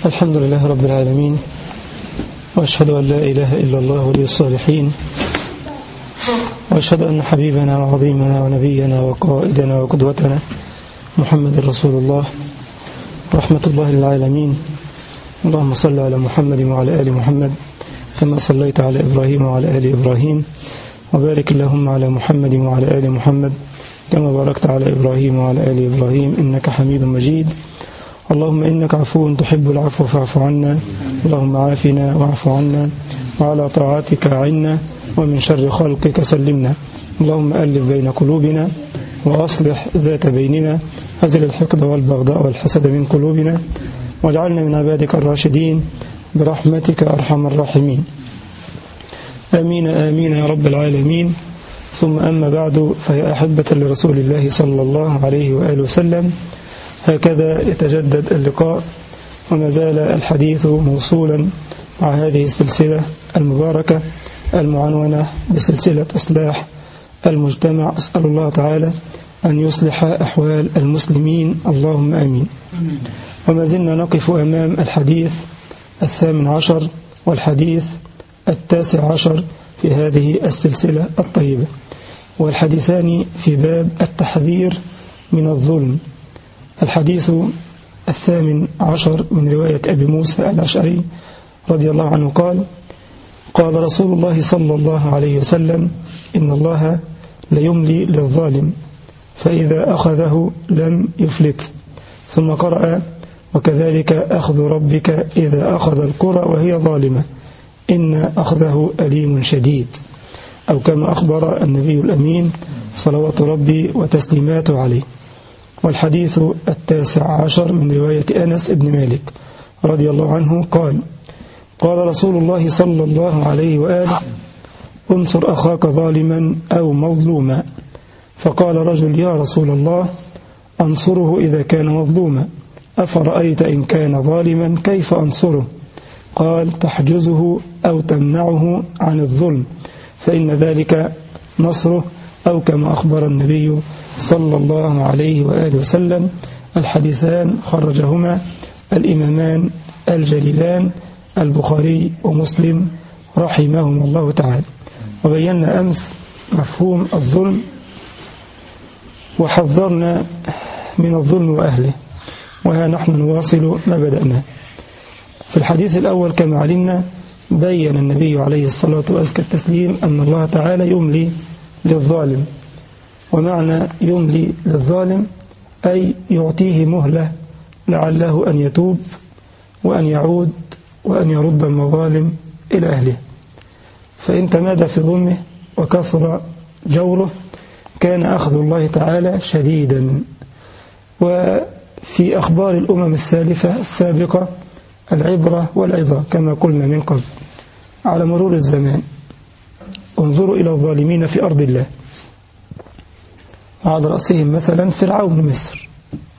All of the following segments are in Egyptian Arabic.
الحمد لله رب العالمين وأشهد أن لا إله إلا الله ولي الصالحين وأشهد أن حبيبنا وعظيمنا ونبينا وقائدنا وقدوتنا محمد رسول الله رحمة الله للعالمين اللهم صل على محمد وعلى آل محمد كما صليت على إبراهيم وعلى آل إبراهيم وبارك اللهم على محمد وعلى آل محمد كما باركت على إبراهيم وعلى آل إبراهيم إنك حميد مجيد اللهم إنك عفو تحب العفو فاعف عنا اللهم عافنا واعف عنا وعلى طاعتك عنا ومن شر خلقك سلمنا اللهم ألف بين قلوبنا وأصلح ذات بيننا هزل الحقد والبغضاء والحسد من قلوبنا واجعلنا من عبادك الراشدين برحمتك أرحم الراحمين آمين آمين يا رب العالمين ثم أما بعد فيا أحبة لرسول الله صلى الله عليه وآله وسلم هكذا يتجدد اللقاء وما زال الحديث موصولا مع هذه السلسلة المباركة المعنونة بسلسلة إصلاح المجتمع أسأل الله تعالى أن يصلح أحوال المسلمين اللهم آمين وما زلنا نقف أمام الحديث الثامن عشر والحديث التاسع عشر في هذه السلسلة الطيبة والحديثان في باب التحذير من الظلم الحديث الثامن عشر من رواية أبي موسى الأشعري رضي الله عنه قال قال رسول الله صلى الله عليه وسلم إن الله ليملي للظالم فإذا أخذه لم يفلت ثم قرأ وكذلك أخذ ربك إذا أخذ القرى وهي ظالمة إن أخذه أليم شديد أو كما أخبر النبي الأمين صلوات ربي وتسليماته عليه والحديث التاسع عشر من رواية أنس بن مالك رضي الله عنه قال قال رسول الله صلى الله عليه وآله انصر أخاك ظالما أو مظلوما فقال رجل يا رسول الله أنصره إذا كان مظلوما أفرأيت إن كان ظالما كيف أنصره قال تحجزه أو تمنعه عن الظلم فإن ذلك نصره أو كما أخبر النبي صلى الله عليه وآله وسلم الحديثان خرجهما الإمامان الجليلان البخاري ومسلم رحمهم الله تعالى وبينا أمس مفهوم الظلم وحذرنا من الظلم وأهله وها نحن نواصل ما بدأنا في الحديث الأول كما علمنا بين النبي عليه الصلاة وأزكى التسليم أن الله تعالى يملي للظالم ومعنى يملي للظالم أي يعطيه مهلة لعله أن يتوب وأن يعود وأن يرد المظالم إلى أهله فإن تمادى في ظلمه وكثر جوره كان أخذ الله تعالى شديدا وفي أخبار الأمم السالفة السابقة العبرة والعظة كما قلنا من قبل على مرور الزمان انظروا إلى الظالمين في أرض الله على رأسهم مثلا فرعون مصر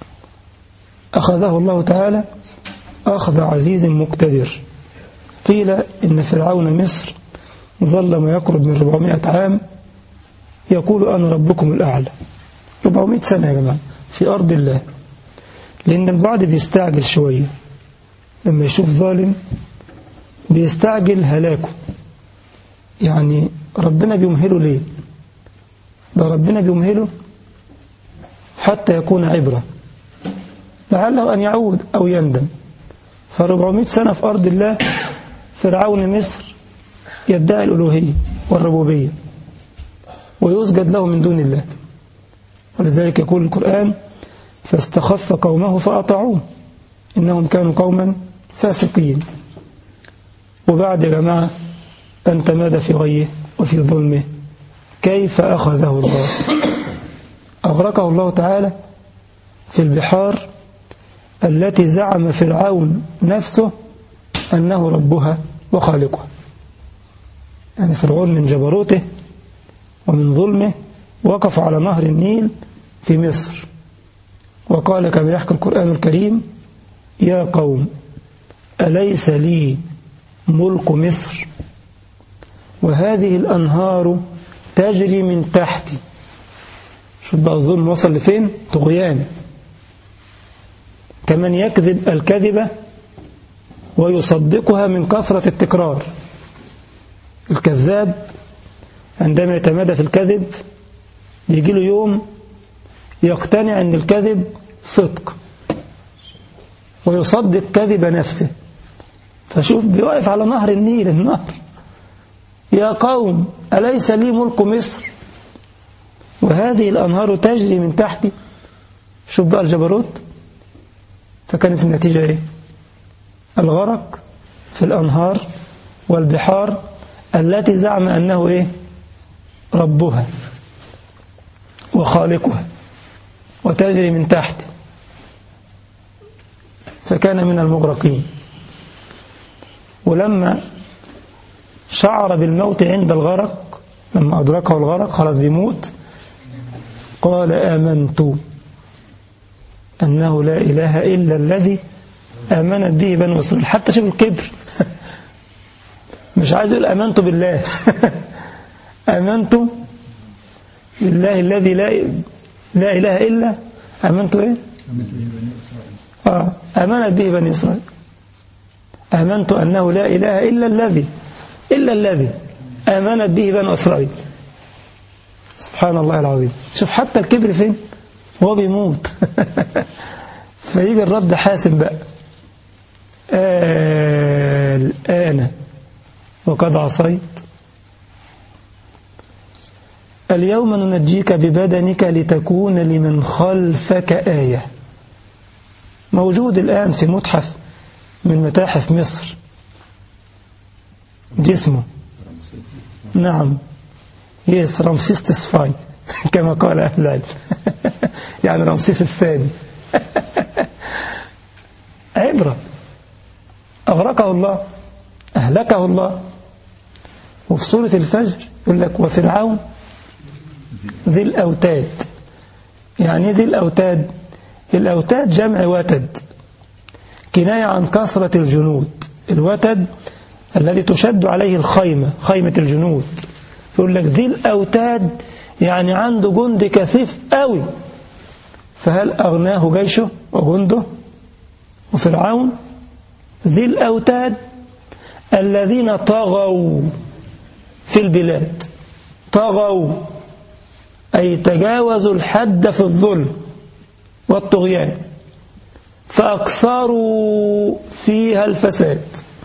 أخذه الله تعالى أخذ عزيز مقتدر قيل إن فرعون مصر ظل ما يقرب من 400 عام يقول أنا ربكم الأعلى 400 سنة يا جماعة في أرض الله لأن البعض بيستعجل شوية لما يشوف ظالم بيستعجل هلاكه يعني ربنا بيمهله ليه ده ربنا بيمهله حتى يكون عبرة لعله أن يعود أو يندم ف400 سنة في أرض الله فرعون مصر يدعي الألوهية والربوبية ويسجد له من دون الله ولذلك يقول القرآن فاستخف قومه فأطاعوه إنهم كانوا قوما فاسقين وبعد يا جماعة أن تمادى في غيه وفي ظلمه كيف أخذه الله أغرقه الله تعالى في البحار التي زعم فرعون نفسه أنه ربها وخالقها يعني فرعون من جبروته ومن ظلمه وقف على نهر النيل في مصر وقال كما يحكي القرآن الكريم يا قوم أليس لي ملك مصر وهذه الأنهار تجري من تحتي شوف بقى الظلم وصل لفين طغيان كمن يكذب الكذبة ويصدقها من كثرة التكرار الكذاب عندما يتمادى في الكذب يجي له يوم يقتنع أن الكذب صدق ويصدق كذب نفسه فشوف بيقف على نهر النيل النهر يا قوم أليس لي ملك مصر وهذه الأنهار تجري من تحتي شوف بقى الجبروت فكانت النتيجة إيه الغرق في الأنهار والبحار التي زعم أنه إيه ربها وخالقها وتجري من تحته فكان من المغرقين ولما شعر بالموت عند الغرق لما أدركه الغرق خلاص بيموت قال آمنت أنه لا إله إلا الذي آمنت به بنو إسرائيل حتى شوف الكبر مش عايز يقول آمنت بالله آمنت بالله الذي لا لا إله إلا آمنت إيه؟ آه آمنت به بني إسرائيل آمنت أنه لا إله إلا الذي إلا الذي آمنت به بنو إسرائيل سبحان الله العظيم شوف حتى الكبر فين هو بيموت فيجي الرد حاسم بقى الآن وقد عصيت اليوم ننجيك ببدنك لتكون لمن خلفك آية موجود الآن في متحف من متاحف مصر جسمه نعم يس رمسيس تصفاي كما قال أهل العلم يعني رمسيس الثاني عبرة أغرقه الله أهلكه الله وفي سورة الفجر يقول لك وفرعون ذي الأوتاد يعني ذي الأوتاد الأوتاد جمع وتد كناية عن كثرة الجنود الوتد الذي تشد عليه الخيمة خيمة الجنود يقول لك ذي الأوتاد يعني عنده جند كثيف قوي فهل أغناه جيشه وجنده وفرعون ذي الأوتاد الذين طغوا في البلاد طغوا أي تجاوزوا الحد في الظلم والطغيان فأكثروا فيها الفساد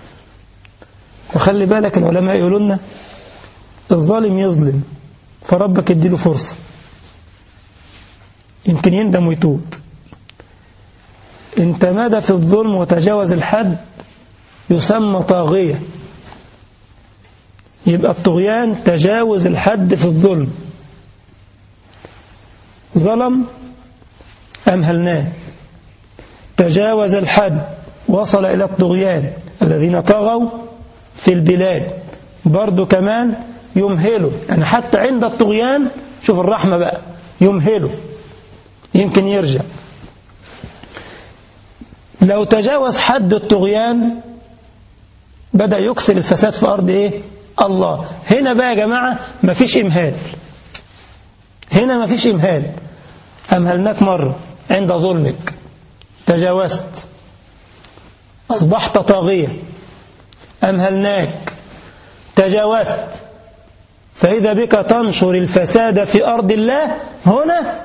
وخلي بالك العلماء يقولوا لنا الظالم يظلم فربك اديله فرصة يمكن يندم ويتوب ان تمادى في الظلم وتجاوز الحد يسمى طاغية يبقى الطغيان تجاوز الحد في الظلم ظلم أمهلناه تجاوز الحد وصل إلى الطغيان الذين طغوا في البلاد برضو كمان يمهله يعني حتى عند الطغيان شوف الرحمة بقى يمهله يمكن يرجع لو تجاوز حد الطغيان بدأ يكسر الفساد في أرض إيه؟ الله هنا بقى يا جماعة مفيش إمهال هنا مفيش إمهال أمهلناك مرة عند ظلمك تجاوزت أصبحت طاغية أمهلناك تجاوزت فإذا بك تنشر الفساد في أرض الله هنا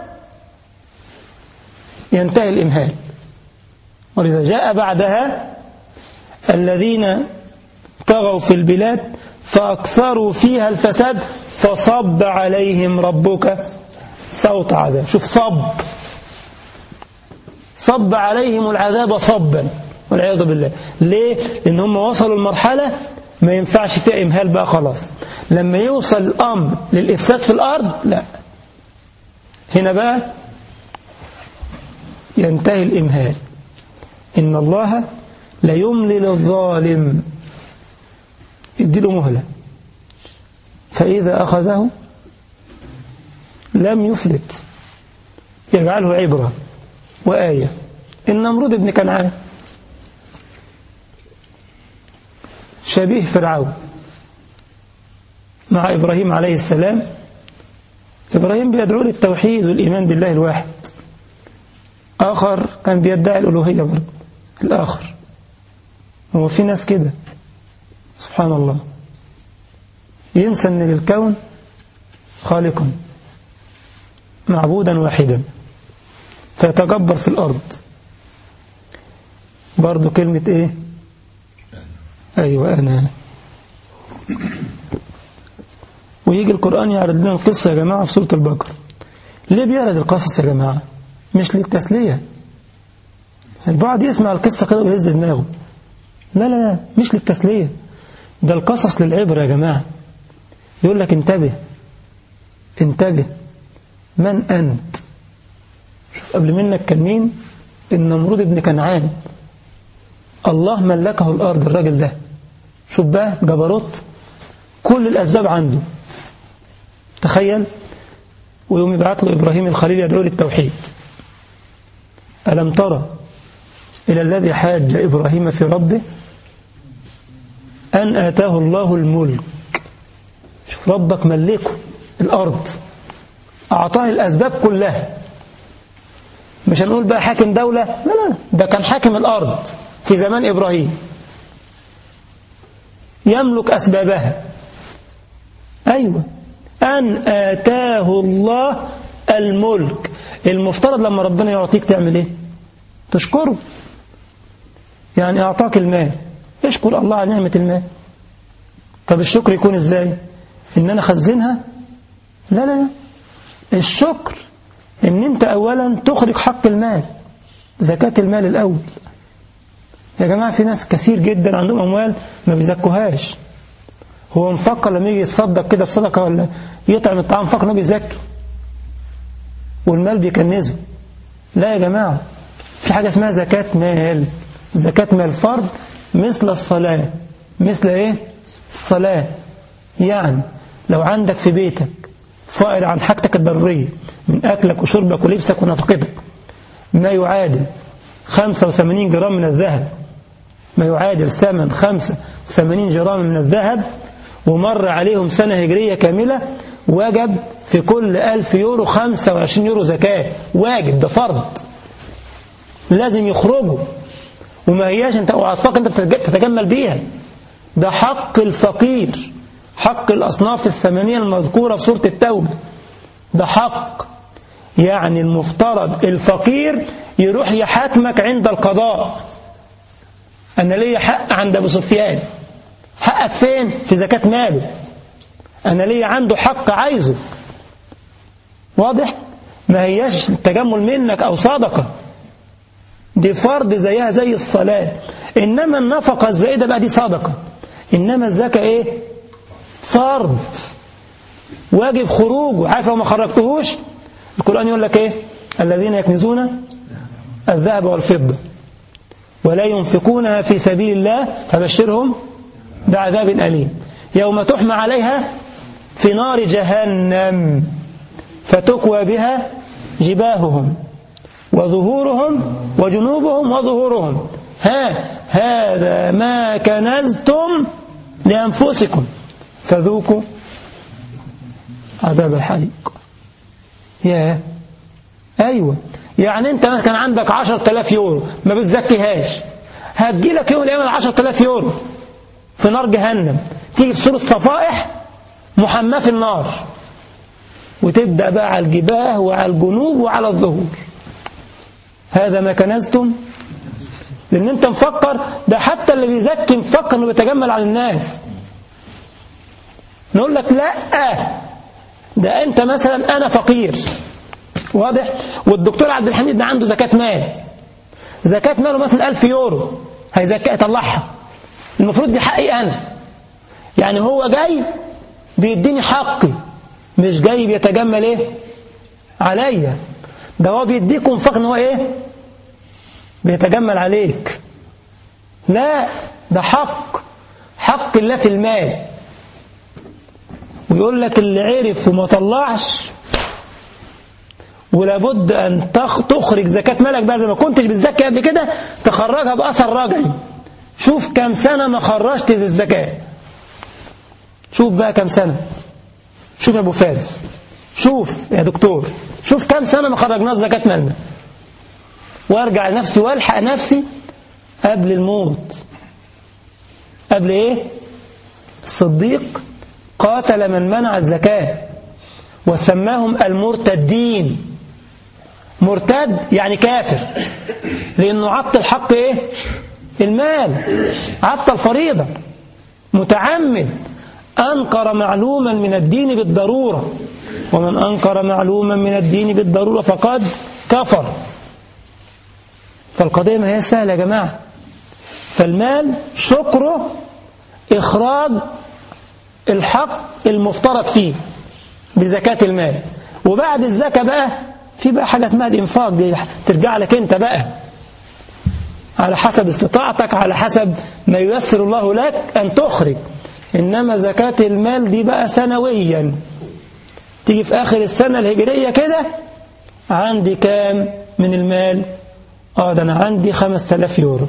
ينتهي الإمهال ولذا جاء بعدها الذين طغوا في البلاد فأكثروا فيها الفساد فصب عليهم ربك صوت عذاب شوف صب صب عليهم العذاب صبا والعياذ بالله ليه؟ لأن هم وصلوا المرحلة ما ينفعش فيها إمهال بقى خلاص لما يوصل الأمر للإفساد في الأرض لا هنا بقى ينتهي الإمهال إن الله لا يملي للظالم يديله مهلة فإذا أخذه لم يفلت يجعله عبرة وآية النمرود بن كنعان شبيه فرعون مع إبراهيم عليه السلام إبراهيم بيدعو للتوحيد والإيمان بالله الواحد آخر كان بيدعي الألوهية برضه الآخر هو في ناس كده سبحان الله ينسى أن للكون خالقا معبودا واحدا فيتجبر في الأرض برضو كلمة إيه أيوة أنا ويجي القرآن يعرض لنا القصة يا جماعة في سورة البقرة ليه بيعرض القصص يا جماعة مش للتسلية البعض يسمع القصة كده ويهز دماغه لا لا لا مش للتسلية ده القصص للعبرة يا جماعة يقول لك انتبه انتبه من أنت شوف قبل منك كان مين النمرود ابن كنعان الله ملكه الأرض الراجل ده شوف بقى جبروت كل الأسباب عنده تخيل ويوم يبعث له إبراهيم الخليل يدعو للتوحيد ألم ترى إلى الذي حاج إبراهيم في ربه أن آتاه الله الملك شوف ربك ملكه الأرض أعطاه الأسباب كلها مش هنقول بقى حاكم دولة لا لا ده كان حاكم الأرض في زمان إبراهيم يملك أسبابها أيوة أن آتاه الله الملك المفترض لما ربنا يعطيك تعمل إيه تشكره يعني أعطاك المال اشكر الله على نعمة المال طب الشكر يكون إزاي إن أنا خزنها لا لا لا الشكر إن أنت أولا تخرج حق المال زكاة المال الأول يا جماعة في ناس كثير جدا عندهم أموال ما بيزكوهاش هو مفكر لما يجي يتصدق كده بصدقة ولا يطعم الطعام فكر انه بيزكي والمال بيكنزه لا يا جماعة في حاجة اسمها زكاة مال زكاة مال فرض مثل الصلاة مثل ايه الصلاة يعني لو عندك في بيتك فائض عن حاجتك الضرورية من أكلك وشربك ولبسك ونفقتك ما يعادل 85 جرام من الذهب ما يعادل ثمن 85 جرام من الذهب ومر عليهم سنة هجرية كاملة وجب في كل ألف يورو 25 يورو زكاة واجب ده فرض لازم يخرجوا وما هياش انت اوعى انت تتجمل بيها ده حق الفقير حق الأصناف الثمانية المذكورة في سورة التوبة ده حق يعني المفترض الفقير يروح يحاكمك عند القضاء أنا ليا حق عند أبو سفيان حقك فين في زكاة ماله أنا ليا عنده حق عايزه واضح ما هياش تجمل منك أو صدقة دي فرض زيها زي الصلاة إنما النفقة الزائدة بقى دي صدقة إنما الزكاة إيه فرض واجب خروجه عارف لو ما خرجتهوش القرآن يقول لك إيه الذين يكنزون الذهب والفضة ولا ينفقونها في سبيل الله فبشرهم بعذاب أليم يوم تحمى عليها في نار جهنم فتكوى بها جباههم وظهورهم وجنوبهم وظهورهم ها هذا ما كنزتم لأنفسكم فذوقوا عذاب الحريق يا أيوة يعني أنت كان عندك عشر تلاف يورو ما بتزكيهاش هتجي لك يوم الأيام العشر تلاف يورو في نار جهنم تيجي في صورة صفائح محماة في النار وتبدأ بقى على الجباه وعلى الجنوب وعلى الظهور هذا ما كنزتم لأن أنت مفكر ده حتى اللي بيزكي مفكر أنه بيتجمل على الناس نقول لك لا ده أنت مثلا أنا فقير واضح والدكتور عبد الحميد ده عنده زكاة مال زكاة ماله مثلا ألف يورو هيزكي يطلعها المفروض دي حقي أنا يعني هو جاي بيديني حقي مش جاي بيتجمل ايه عليا ده هو بيديكم فقط ان هو ايه بيتجمل عليك لا ده حق حق الله في المال ويقول لك اللي عرف وما طلعش ولابد أن تخرج زكاة مالك بقى زي ما كنتش بتزكي قبل كده تخرجها بأثر رجعي شوف كم سنة ما خرجت الزكاة شوف بقى كم سنة شوف يا أبو فارس شوف يا دكتور شوف كم سنة ما خرجناش زكاة مالنا وارجع لنفسي والحق نفسي قبل الموت قبل إيه الصديق قاتل من منع الزكاة وسماهم المرتدين مرتد يعني كافر لأنه عطل حق إيه المال عطل فريضة متعمد أنكر معلوما من الدين بالضرورة ومن أنكر معلوما من الدين بالضرورة فقد كفر فالقضية ما هي سهلة يا جماعة فالمال شكره إخراج الحق المفترض فيه بزكاة المال وبعد الزكاة بقى في بقى حاجة اسمها الإنفاق دي ترجع لك أنت بقى على حسب استطاعتك على حسب ما ييسر الله لك أن تخرج إنما زكاة المال دي بقى سنويا تيجي في آخر السنة الهجرية كده عندي كام من المال آه ده أنا عندي خمس تلاف يورو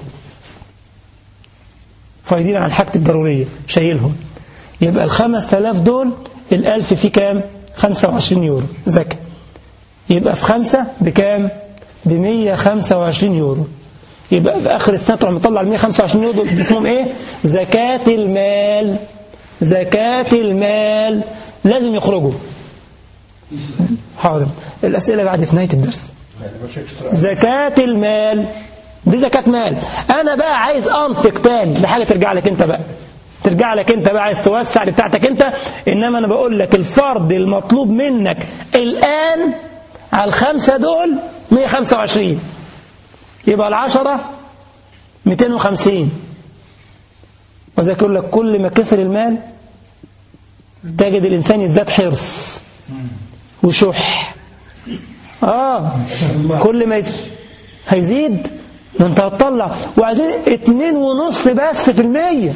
فايدين عن حاجتي الضرورية شايلهم يبقى الخمس تلاف دول الألف في كام خمسة وعشرين يورو زكاة يبقى في خمسة بكام بمية خمسة وعشرين يورو يبقى في آخر السنة تروح مطلع المية خمسة وعشرين يورو دول اسمهم إيه زكاة المال زكاة المال لازم يخرجوا حاضر الأسئلة بعد في نهاية الدرس زكاة المال دي زكاة مال أنا بقى عايز أنفق تاني ده حاجة ترجع لك أنت بقى ترجع لك أنت بقى عايز توسع بتاعتك أنت إنما أنا بقول لك الفرض المطلوب منك الآن على الخمسة دول 125 يبقى العشرة 250 وذلك يقول لك كل ما كثر المال تجد الإنسان يزداد حرص وشح آه كل ما يزيد هيزيد ما انت هتطلع وعايزين اتنين ونص بس في المية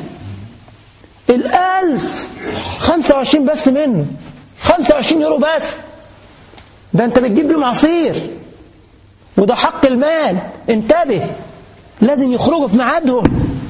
الألف خمسة وعشرين بس منه خمسة وعشرين يورو بس ده انت بتجيب بيهم عصير وده حق المال انتبه لازم يخرجوا في ميعادهم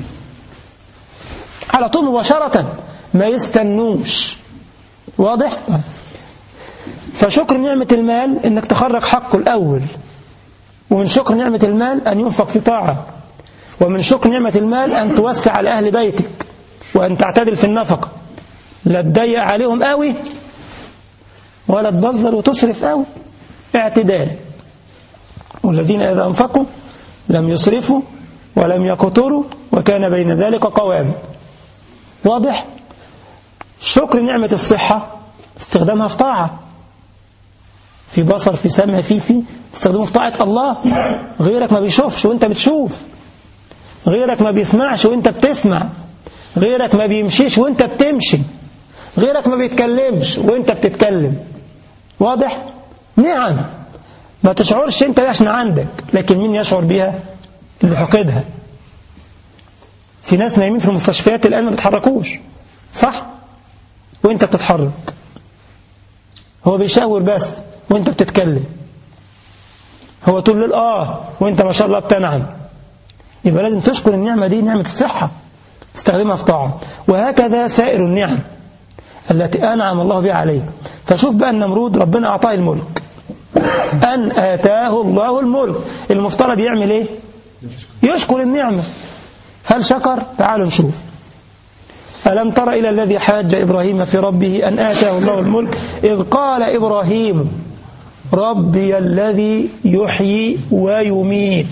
على طول مباشرة ما يستنوش واضح فشكر نعمة المال انك تخرج حقه الأول ومن شكر نعمة المال أن ينفق في طاعة ومن شكر نعمة المال أن توسع على أهل بيتك وأن تعتدل في النفقة لا تضيق عليهم قوي ولا تبذر وتصرف قوي اعتدال والذين إذا أنفقوا لم يسرفوا ولم يقتروا وكان بين ذلك قوام واضح شكر نعمة الصحة استخدامها في طاعة في بصر في سمع في في استخدمه في طاعة الله غيرك ما بيشوفش وانت بتشوف غيرك ما بيسمعش وانت بتسمع غيرك ما بيمشيش وانت بتمشي غيرك ما بيتكلمش وانت بتتكلم واضح نعم ما تشعرش انت عشان عندك لكن مين يشعر بيها اللي فقدها في ناس نايمين في المستشفيات الآن ما بيتحركوش صح وانت بتتحرك هو بيشاور بس وانت بتتكلم هو طول الليل اه وانت ما شاء الله بتنعم يبقى لازم تشكر النعمة دي نعمة الصحة استخدمها في طاعة وهكذا سائر النعم التي أنعم الله بها عليك فشوف بقى النمرود ربنا أعطاه الملك أن آتاه الله الملك المفترض يعمل إيه يشكر النعمة هل شكر تعالوا نشوف ألم تر إلى الذي حاج إبراهيم في ربه أن آتاه الله الملك إذ قال إبراهيم ربي الذي يحيي ويميت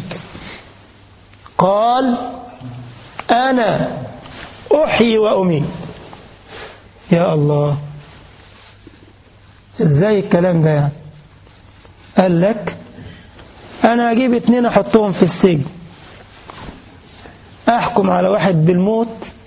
قال أنا أحيي وأميت يا الله إزاي الكلام ده يعني قال لك أنا أجيب اتنين أحطهم في السجن أحكم على واحد بالموت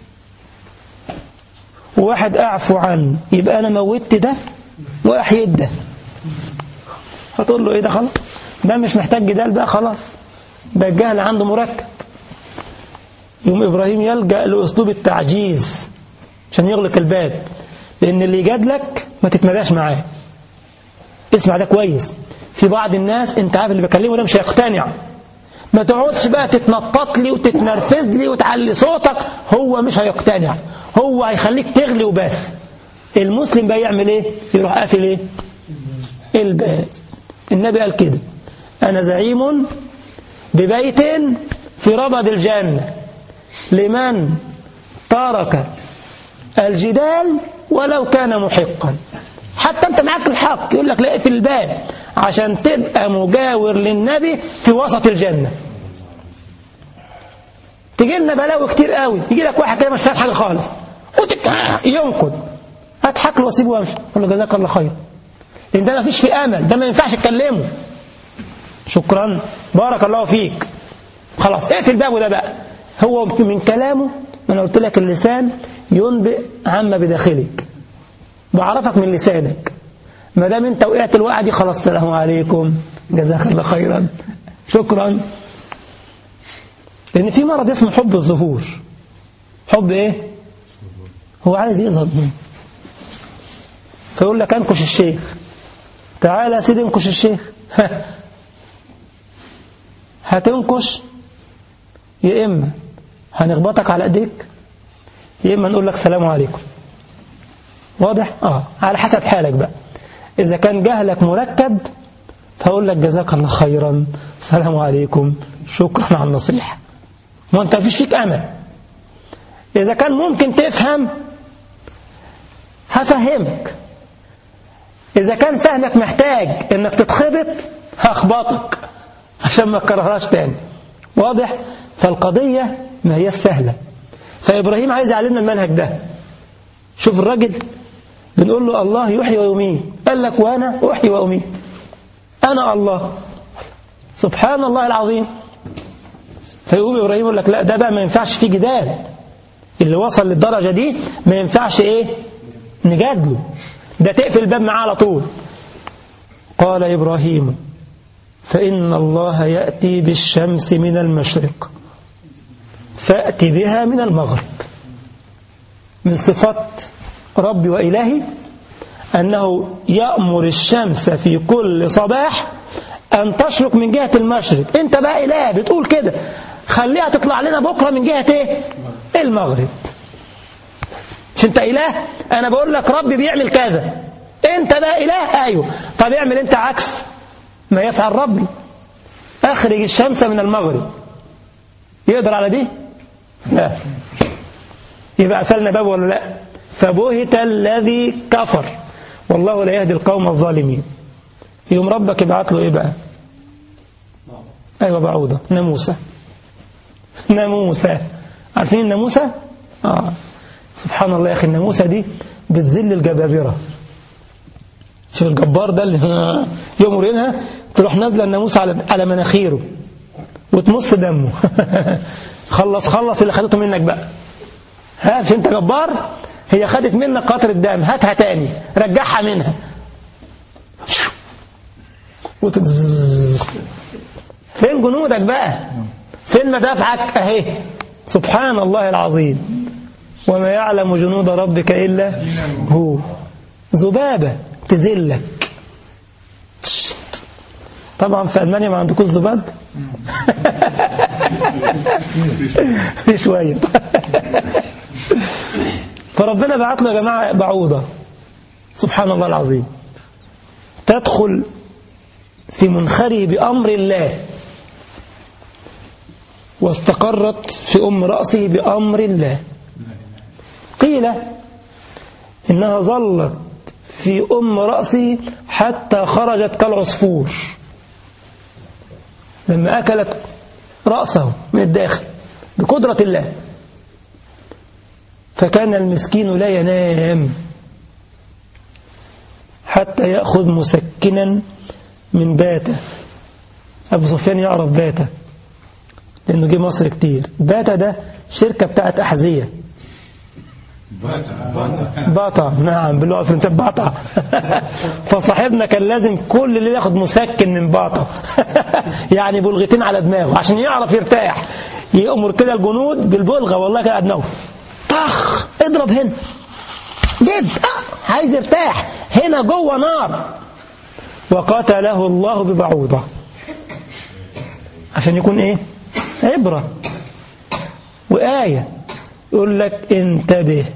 وواحد أعفو عنه يبقى أنا موتت ده وأحييت ده هتقول له إيه ده خلاص ده مش محتاج جدال بقى خلاص ده الجهل عنده مركب يوم إبراهيم يلجأ لأسلوب التعجيز عشان يغلق الباب لأن اللي يجادلك ما تتمداش معاه اسمع ده كويس في بعض الناس انت عارف اللي بكلمه ده مش هيقتنع ما تقعدش بقى تتنطط لي وتتنرفز لي وتعلي صوتك هو مش هيقتنع هو هيخليك تغلي وبس المسلم بقى يعمل ايه يروح قافل ايه الباب النبي قال كده انا زعيم ببيت في ربض الجنة لمن ترك الجدال ولو كان محقا حتى انت معاك الحق يقول لك لا في الباب عشان تبقى مجاور للنبي في وسط الجنة تجي لنا بلاوي كتير قوي يجي لك واحد كده مش فاهم حاجة خالص وتك... ينقد هضحك له واسيبه وامشي اقول له جزاك الله خير لان ده ما فيش فيه امل ده ما ينفعش تكلمه شكرا بارك الله فيك خلاص اقفل الباب ده بقى هو من كلامه انا قلت لك اللسان ينبئ عما بداخلك بعرفك من لسانك ما دام انت وقعت الوقعه دي خلاص السلام عليكم جزاك الله خيرا شكرا لان في مرض اسمه حب الظهور حب ايه هو عايز يظهر فيقول لك انكش الشيخ تعالى يا سيدي انكش الشيخ هتنكش يا اما هنخبطك على ايديك يا اما نقول لك سلام عليكم واضح اه على حسب حالك بقى اذا كان جهلك مركب فاقول لك جزاك الله خيرا سلام عليكم شكرا على النصيحه ما انت مفيش فيك امل اذا كان ممكن تفهم هفهمك اذا كان فهمك محتاج انك تتخبط هخبطك عشان ما تكررهاش تاني واضح فالقضيه ما هي سهله فابراهيم عايز يعلمنا المنهج ده شوف الراجل بنقول له الله يحيي ويميت قال لك وانا احيي واميت انا الله سبحان الله العظيم فيقوم ابراهيم يقول لك لا ده بقى ما ينفعش فيه جدال اللي وصل للدرجه دي ما ينفعش ايه نجادله ده تقفل الباب معاه على طول قال ابراهيم فان الله ياتي بالشمس من المشرق فات بها من المغرب من صفات ربي وإلهي أنه يأمر الشمس في كل صباح أن تشرق من جهة المشرق أنت بقى إله بتقول كده خليها تطلع لنا بكرة من جهة إيه؟ المغرب مش أنت إله أنا بقول لك ربي بيعمل كذا أنت بقى إله أيوه طب اعمل أنت عكس ما يفعل ربي أخرج الشمس من المغرب يقدر على دي؟ لا يبقى قفلنا باب ولا لا فبهت الذي كفر والله لا يهدي القوم الظالمين يوم ربك يبعت له ايه بقى ايوه بعوضه ناموسه ناموسه عارفين الناموسه اه سبحان الله يا اخي الناموسه دي بتذل الجبابره شوف الجبار ده اللي يوم ينهى تروح نازله الناموسه على على مناخيره وتمص دمه خلص خلص اللي خدته منك بقى ها مش انت جبار هي خدت منك قطر الدم هاتها تاني رجعها منها وتز... فين جنودك بقى فين مدافعك اهي سبحان الله العظيم وما يعلم جنود ربك إلا هو ذبابة تذلك طبعا في ألمانيا ما عندكوش ذباب في شوية فربنا بعت له يا جماعة بعوضة سبحان الله العظيم تدخل في منخره بأمر الله واستقرت في أم رأسه بأمر الله قيل إنها ظلت في أم رأسه حتى خرجت كالعصفور لما أكلت رأسه من الداخل بقدرة الله فكان المسكين لا ينام حتى يأخذ مسكنا من باتة أبو سفيان يعرف باتة لأنه جه مصر كتير باتة ده شركة بتاعت أحذية باطا نعم باللغة الفرنسية باطا فصاحبنا كان لازم كل اللي ياخد مسكن من باطا يعني بلغتين على دماغه عشان يعرف يرتاح يأمر كده الجنود بالبلغة والله كده على دماغه طخ اضرب هنا جد آه. عايز يرتاح هنا جوه نار وقتله الله ببعوضة عشان يكون ايه عبرة وآية يقول لك انتبه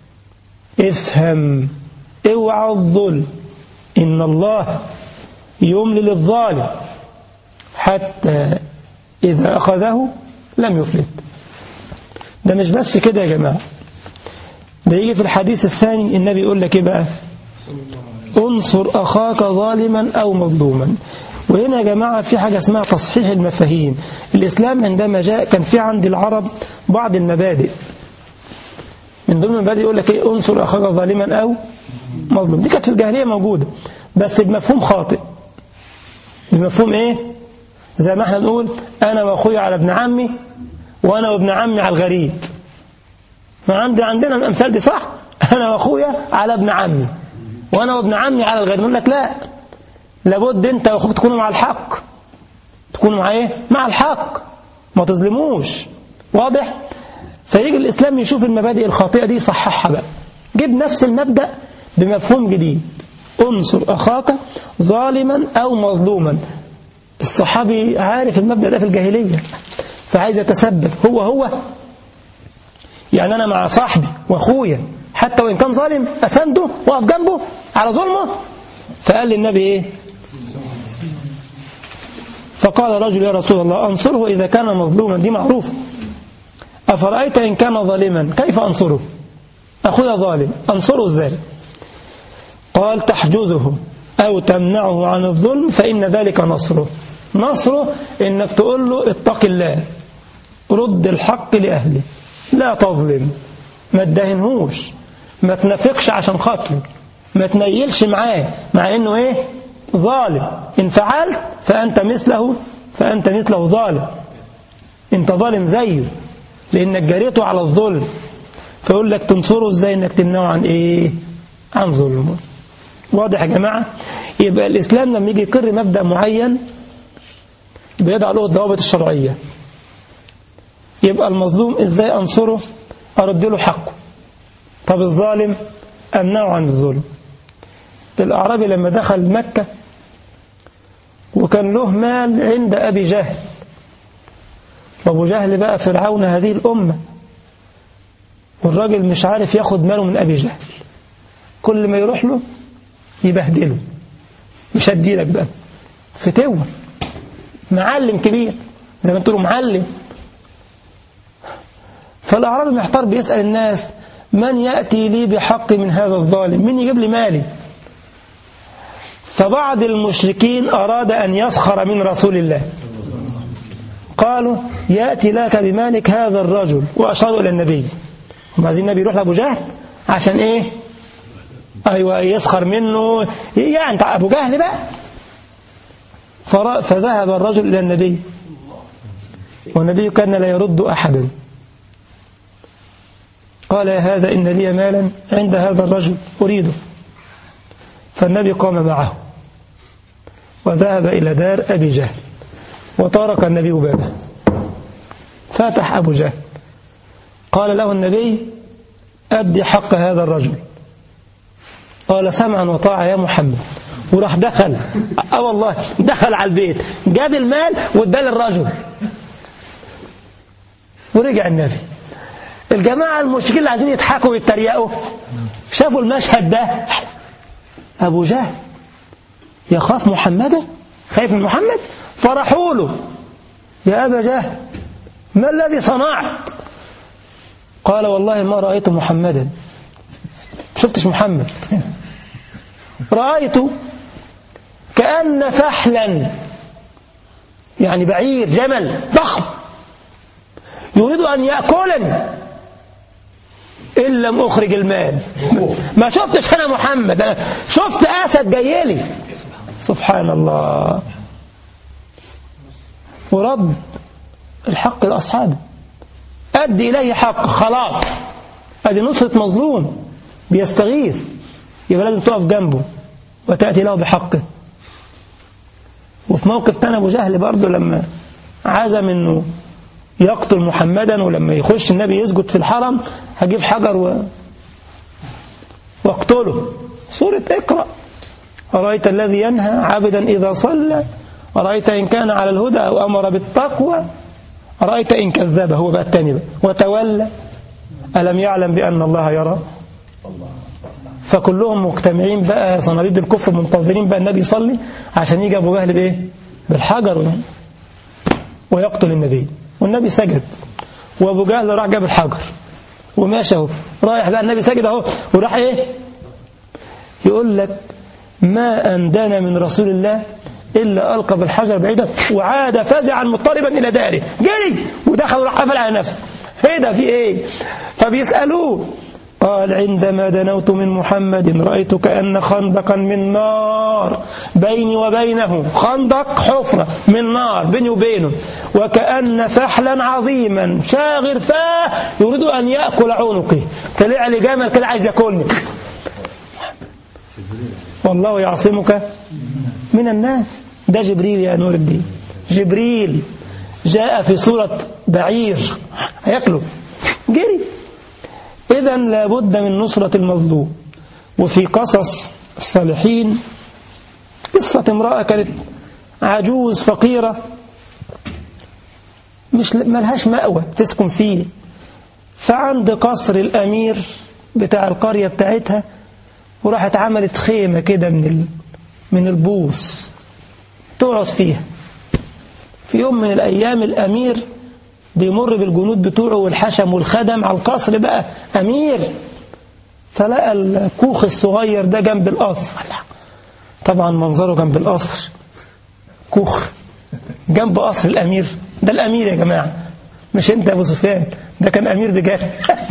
افهم اوعى الظلم إن الله يملي للظالم حتى إذا أخذه لم يفلت ده مش بس كده يا جماعة ده يجي في الحديث الثاني النبي يقول لك ايه بقى انصر أخاك ظالما أو مظلوما وهنا يا جماعة في حاجة اسمها تصحيح المفاهيم الإسلام عندما جاء كان في عند العرب بعض المبادئ من ضمن المبادئ يقول لك ايه انصر أخاك ظالما أو مظلوم دي كانت في الجاهلية موجودة بس بمفهوم خاطئ بمفهوم ايه زي ما احنا نقول أنا وأخوي على ابن عمي وأنا وابن عمي على الغريب ما عندي عندنا الأمثال دي صح أنا وأخويا على ابن عمي وأنا وابن عمي على الغريب نقول لك لا لابد أنت وأخوك تكونوا مع الحق تكونوا مع إيه مع الحق ما تظلموش واضح فيجي الإسلام يشوف المبادئ الخاطئة دي يصححها بقى جيب نفس المبدأ بمفهوم جديد انصر أخاك ظالما أو مظلوما الصحابي عارف المبدأ ده في الجاهلية فعايز يتثبت هو هو يعني أنا مع صاحبي وأخويا حتى وإن كان ظالم أسنده وأقف جنبه على ظلمه فقال للنبي إيه فقال رجل يا رسول الله أنصره إذا كان مظلوما دي معروفة أفرأيت إن كان ظالما كيف أنصره أخويا ظالم أنصره إزاي قال تحجزه أو تمنعه عن الظلم فإن ذلك نصره نصره إنك تقول له اتق الله رد الحق لأهله لا تظلم ما تدهنهوش ما تنافقش عشان خاطره ما تنيلش معاه مع انه ايه ظالم ان فعلت فانت مثله فانت مثله ظالم انت ظالم زيه لانك جريته على الظلم فيقول لك تنصره ازاي انك تمنعه عن ايه عن ظلمه واضح يا جماعة يبقى الإسلام لما يجي يقر مبدأ معين بيضع له الضوابط الشرعية يبقى المظلوم ازاي أنصره أرد له حقه طب الظالم أمنعه عن الظلم الأعرابي لما دخل مكة وكان له مال عند أبي جهل وأبو جهل بقى فرعون هذه الأمة والراجل مش عارف ياخد ماله من أبي جهل كل ما يروح له يبهدله مش هديلك بقى فتوة معلم كبير زي ما تقولوا معلم فالأعرابي محتار بيسأل الناس من يأتي لي بحق من هذا الظالم من يجيب لي مالي فبعض المشركين أراد أن يسخر من رسول الله قالوا يأتي لك بمالك هذا الرجل وأشاروا إلى النبي هم عايزين النبي يروح لأبو جهل عشان إيه أيوة يسخر منه يعني أبو جهل بقى فذهب الرجل إلى النبي والنبي كان لا يرد أحدا قال يا هذا إن لي مالا عند هذا الرجل أريده فالنبي قام معه وذهب إلى دار أبي جهل وطارق النبي بابه فتح أبو جهل قال له النبي أدي حق هذا الرجل قال سمعا وطاعة يا محمد وراح دخل اه والله دخل على البيت جاب المال واداه للرجل ورجع النبي الجماعة المشركين اللي عايزين يضحكوا ويتريقوا شافوا المشهد ده أبو جهل يخاف محمدا خايف من محمد فرحوا له يا أبا جهل ما الذي صنعت قال والله ما رأيت محمدا شفتش محمد رأيت كأن فحلا يعني بعير جمل ضخم يريد أن يأكلني إن لم أخرج المال ما شفتش أنا محمد أنا شفت أسد جاي لي سبحان الله ورد الحق لأصحابه أدي إليه حق خلاص أدي نصرة مظلوم بيستغيث يبقى لازم تقف جنبه وتأتي له بحقه وفي موقف تاني أبو جهل برضه لما عزم أنه يقتل محمدا ولما يخش النبي يسجد في الحرم هجيب حجر و... واقتله سورة اقرأ أرأيت الذي ينهى عبدا إذا صلى أرأيت إن كان على الهدى أو أمر بالتقوى أرأيت إن كذب هو بقى التاني بقى وتولى ألم يعلم بأن الله يرى فكلهم مجتمعين بقى صناديد الكفر منتظرين بقى النبي يصلي عشان يجي أبو جهل بإيه بالحجر ويقتل النبي والنبي سجد وأبو جهل راح جاب الحجر وماشي اهو رايح بقى النبي ساجد اهو وراح ايه يقول لك ما أندنا من رسول الله إلا ألقى بالحجر بعيدا وعاد فزعا مضطربا إلى داره جري ودخل وراح قفل على نفسه ايه ده في ايه فبيسألوه قال عندما دنوت من محمد رأيت كأن خندقا من نار بيني وبينه خندق حفرة من نار بيني وبينه وكأن فحلا عظيما شاغر فاه يريد أن يأكل عنقي طلع لي جمل كده عايز ياكلني والله يعصمك من الناس ده جبريل يا نور الدين جبريل جاء في صورة بعير هياكله جري إذا لابد من نصرة المظلوم وفي قصص الصالحين قصة امرأة كانت عجوز فقيرة مش ملهاش مأوى تسكن فيه فعند قصر الأمير بتاع القرية بتاعتها وراحت عملت خيمة كده من ال... من البوص تقعد فيها في يوم من الأيام الأمير بيمر بالجنود بتوعه والحشم والخدم على القصر بقى أمير فلقى الكوخ الصغير ده جنب القصر طبعا منظره جنب القصر كوخ جنب قصر الأمير ده الأمير يا جماعة مش أنت يا أبو سفيان ده كان أمير بجد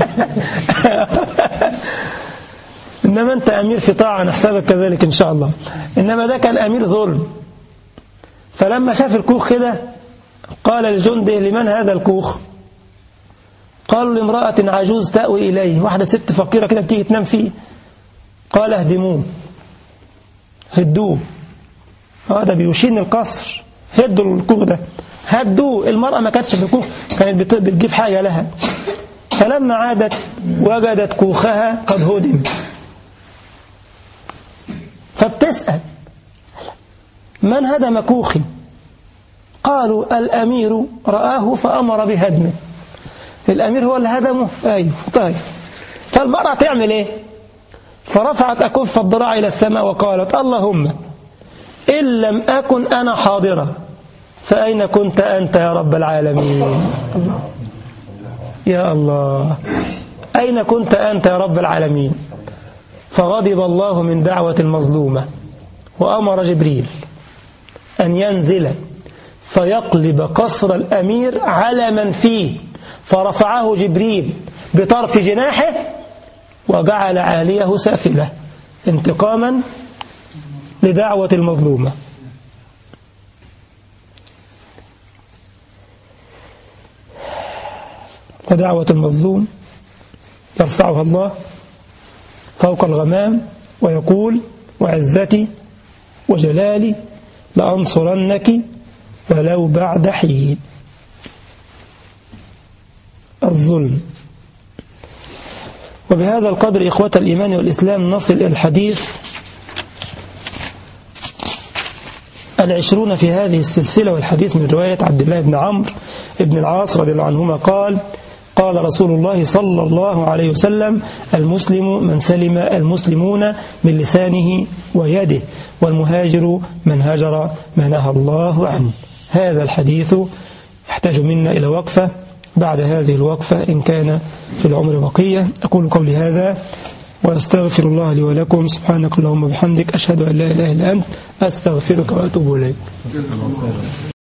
إنما أنت أمير في طاعة نحسبك كذلك إن شاء الله إنما ده كان أمير ظلم فلما شاف الكوخ كده قال لجنده لمن هذا الكوخ قالوا لامرأة عجوز تأوي إليه واحدة ست فقيرة كده بتيجي تنام فيه قال اهدموه هدوه هذا بيشين القصر هدوا الكوخ ده هدوه المرأة ما كانتش في الكوخ كانت بتجيب حاجة لها فلما عادت وجدت كوخها قد هدم فبتسأل من هدم كوخي قالوا الأمير رآه فأمر بهدمه الأمير هو اللي هدمه أيوه طيب فالمرأة تعمل إيه فرفعت أكف الضراع إلى السماء وقالت اللهم إن لم أكن أنا حاضرة فأين كنت أنت يا رب العالمين الله يا الله أين كنت أنت يا رب العالمين فغضب الله من دعوة المظلومة وأمر جبريل أن ينزل فيقلب قصر الأمير على من فيه فرفعه جبريل بطرف جناحه وجعل عاليه سافلة انتقاما لدعوة المظلومة ودعوة المظلوم يرفعها الله فوق الغمام ويقول وعزتي وجلالي لأنصرنك ولو بعد حين الظلم وبهذا القدر إخوة الإيمان والإسلام نصل إلى الحديث العشرون في هذه السلسلة والحديث من رواية عبد الله بن عمرو بن العاص رضي الله عنهما قال قال رسول الله صلى الله عليه وسلم المسلم من سلم المسلمون من لسانه ويده والمهاجر من هجر ما نهى الله عنه هذا الحديث يحتاج منا إلى وقفة بعد هذه الوقفة إن كان في العمر بقية أقول قولي هذا وأستغفر الله لي ولكم سبحانك اللهم وبحمدك أشهد أن لا إله إلا أنت أستغفرك وأتوب إليك